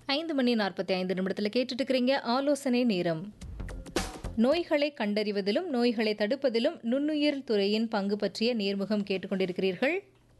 ஐந்து மணி நாற்பத்தி ஐந்து நிமிடத்தில் கேட்டுட்டு இருக்கிறீங்க ஆலோசனை நேரம் நோய்களை கண்டறிவதிலும் நோய்களை தடுப்பதிலும் நுண்ணுயிர் துறையின் பங்கு பற்றிய நேர்முகம் கேட்டுக்கொண்டிருக்கிறீர்கள்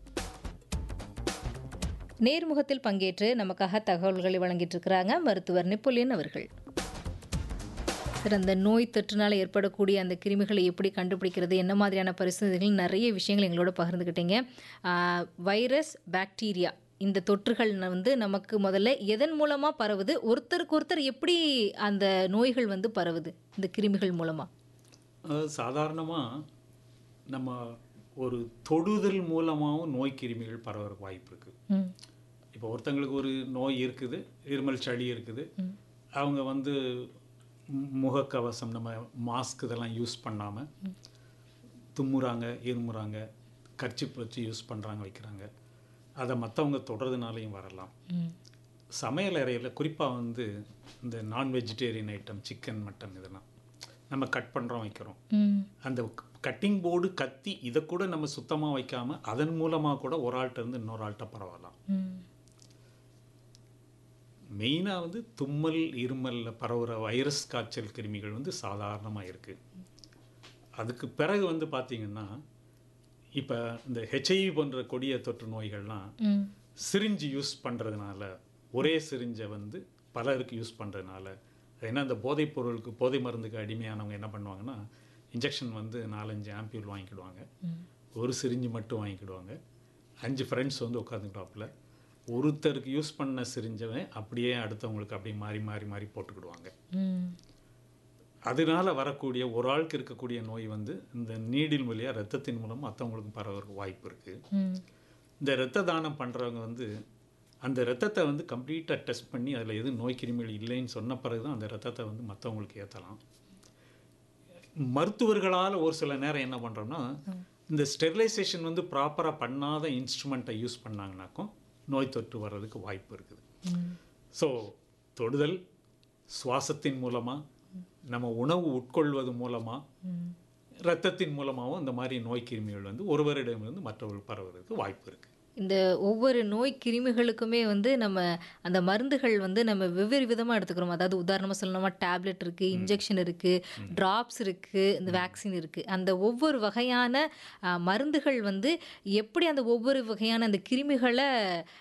நேர்முகத்தில் பங்கேற்று நமக்காக தகவல்களை வழங்கிட்டு இருக்கிறாங்க மருத்துவர் நெப்போலியன் அவர்கள் சார் அந்த நோய் தொற்றுனால ஏற்படக்கூடிய அந்த கிருமிகளை எப்படி கண்டுபிடிக்கிறது என்ன மாதிரியான பரிசோதனைகள் நிறைய விஷயங்கள் எங்களோட பகிர்ந்துக்கிட்டீங்க ஆஹ், வைரஸ் பாக்டீரியா இந்த தொற்றுகள் வந்து நமக்கு முதல்ல எதன் மூலமாக பரவுது ஒருத்தருக்கு ஒருத்தர் எப்படி அந்த நோய்கள் வந்து பரவுது இந்த கிருமிகள் மூலமாக அதாவது சாதாரணமாக நம்ம ஒரு தொடுதல் மூலமாகவும் நோய் கிருமிகள் பரவ வாய்ப்பு இருக்குது ம் இப்போ ஒருத்தங்களுக்கு ஒரு நோய் இருக்குது இருமல் சளி இருக்குது அவங்க வந்து மு- முகக்கவசம் நம்ம மாஸ்க் இதெல்லாம் யூஸ் பண்ணாமல் தும்முறாங்க இருமுறாங்க கர்ச்சிப் வச்சு யூஸ் பண்ணுறாங்க வைக்கிறாங்க அதை மற்றவங்க தொடுறதுனாலையும் வரலாம் ம் சமையல் அறையில் குறிப்பாக வந்து இந்த நான் வெஜிடேரியன் ஐட்டம் சிக்கன் மட்டன் இதெல்லாம் நம்ம கட் பண்ணுறோம் வைக்கிறோம் ம் அந்த கட்டிங் போர்டு கத்தி இதை கூட நம்ம சுத்தமாக வைக்காம அதன் மூலமாக கூட ஒரு ஆள்கிட்ட இருந்து இன்னொரு ஆள்கிட்ட பரவலாம் ம் மெயினாக வந்து தும்மல் இருமலில் பரவுற வைரஸ் காய்ச்சல் கிருமிகள் வந்து சாதாரணமாக இருக்குது அதுக்கு பிறகு வந்து பார்த்திங்கன்னா இப்போ இந்த ஹெச்ஐவி போன்ற கொடிய தொற்று நோய்கள்லாம் ம் சிரிஞ்சு யூஸ் பண்ணுறதுனால ஒரே சிரிஞ்சை வந்து பலருக்கு யூஸ் பண்ணுறதுனால ஏன்னா இந்த போதைப் பொருளுக்கு போதை மருந்துக்கு அடிமையானவங்க என்ன பண்ணுவாங்கன்னா இன்ஜெக்ஷன் வந்து நாலஞ்சு ஆம்பியூல் வாங்கிக்கிடுவாங்க ஒரு சிரிஞ்சு மட்டும் வாங்கிக்கிடுவாங்க அஞ்சு ஃப்ரெண்ட்ஸ் வந்து உட்காந்துக்கிட்டாப்புல ஒருத்தருக்கு யூஸ் பண்ண சிரிஞ்சவன் அப்படியே அடுத்தவங்களுக்கு அப்படியே மாறி மாறி மாறி போட்டுக்கிடுவாங்க ம் அதனால வரக்கூடிய ஒரு ஆளுக்கு இருக்கக்கூடிய நோய் வந்து இந்த நீடில் வழியாக ரத்தத்தின் மூலம் மற்றவங்களுக்கு பரவறதுக்கு வாய்ப்பு இருக்குது ம் இந்த இரத்த தானம் பண்ணுறவங்க வந்து அந்த இரத்தத்தை வந்து கம்ப்ளீட்டாக டெஸ்ட் பண்ணி அதில் எதுவும் நோய் கிருமிகள் இல்லைன்னு சொன்ன பிறகு தான் அந்த இரத்தத்தை வந்து மற்றவங்களுக்கு ஏற்றலாம் மருத்துவர்களால் ஒரு சில நேரம் என்ன பண்ணுறோம்னா இந்த ஸ்டெரிலைசேஷன் வந்து ப்ராப்பராக பண்ணாத இன்ஸ்ட்ருமெண்ட்டை யூஸ் பண்ணாங்கனாக்கும் நோய் தொற்று வர்றதுக்கு வாய்ப்பு இருக்குது ம் ஸோ தொடுதல் சுவாசத்தின் மூலமாக நம்ம உணவு உட்கொள்வது மூலமாக ம் இரத்தத்தின் மூலமாகவும் இந்த மாதிரி நோய் கிருமிகள் வந்து ஒருவரிடமிருந்து மற்றவர்கள் பரவுறதுக்கு வாய்ப்பு இருக்குது இந்த ஒவ்வொரு நோய் கிருமிகளுக்குமே வந்து நம்ம அந்த மருந்துகள் வந்து நம்ம வெவ்வேறு விதமாக எடுத்துக்கிறோம் அதாவது உதாரணமாக சொல்லணுமா டேப்லெட் இருக்குது இன்ஜெக்ஷன் இருக்குது ட்ராப்ஸ் இருக்குது இந்த வேக்சின் இருக்குது அந்த ஒவ்வொரு வகையான அஹ், மருந்துகள் வந்து எப்படி அந்த ஒவ்வொரு வகையான அந்த கிருமிகளை